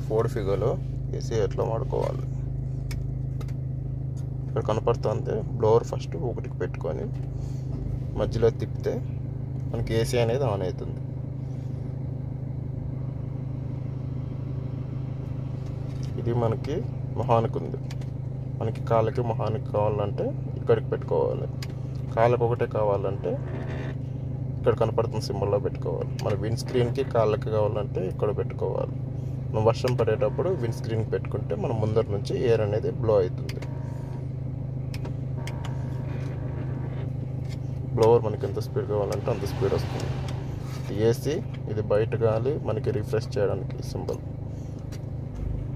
Ford ఫిగర్లో AC ఎట్లా వాడుకోవాలి ఇక్కడ కనపడుతుంది బ్లోవర్ ఫస్ట్ ఒకటికి పెట్టుకొని మధ్యలో తిప్పితే మనకి ఏసీ అనేది ఆన్ అవుతుంది ఇది మనకి మొహానికి ఉంది మనకి కాళ్ళకి మొహానికి కావాలంటే ఇక్కడికి పెట్టుకోవాలి కాళ్ళకి ఒకటే కావాలంటే ఇక్కడ కనపడుతున్న సింబల్లో పెట్టుకోవాలి మన విండ్ స్క్రీన్కి కాళ్ళకి కావాలంటే ఇక్కడ పెట్టుకోవాలి మనం వర్షం పడేటప్పుడు విండ్ స్క్రీన్కి పెట్టుకుంటే మన ముందర నుంచి ఎయిర్ అనేది బ్లో అవుతుంది బ్లోవర్ మనకి ఎంత స్పీడ్ కావాలంటే అంత స్పీడ్ వస్తుంది ఇది ఏసీ ఇది బయట గాలి మనకి రిఫ్రెష్ చేయడానికి సింబల్